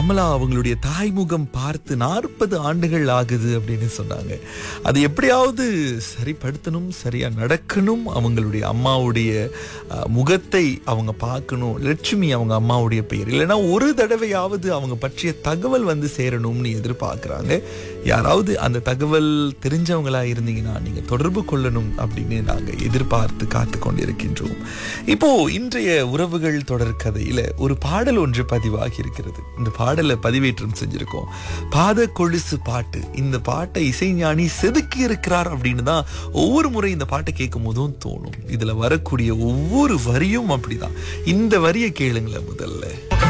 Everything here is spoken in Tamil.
அமலா அவங்களுடைய தாய்முகம் பார்த்து நாற்பது ஆண்டுகள் ஆகுது அப்படின்னு சொன்னாங்க அது எப்படியாவது சரிப்படுத்தணும் சரியா நடக்கணும் அவங்களுடைய அம்மாவுடைய அஹ், முகத்தை அவங்க பார்க்கணும் லட்சுமி அவங்க அம்மாவுடைய பெயர் இல்லைன்னா ஒரு தடவையாவது அவங்க பற்றிய தகவல் வந்து சேரணும்னு எதிர்பார்க்குறாங்க யாராவது அந்த தகவல் தெரிஞ்சவங்களா இருந்தீங்கன்னா நீங்க தொடர்பு கொள்ளணும் அப்படின்னு நாங்க எதிர்பார்த்து காத்து கொண்டிருக்கின்றோம் இப்போ இன்றைய உறவுகள் தொடர் கதையில ஒரு பாடல் ஒன்று பதிவாகி இருக்கிறது இந்த பாடலை பதிவேற்றம் செஞ்சிருக்கோம் பாத கொலுசு பாட்டு இந்த பாட்டை இசைஞானி செதுக்கி இருக்கிறார் அப்படின்னு தான் ஒவ்வொரு முறை இந்த பாட்டை கேட்கும் போதும் தோணும் இதுல வரக்கூடிய ஒவ்வொரு வரியும் அப்படிதான் இந்த வரியை கேளுங்களேன் முதல்ல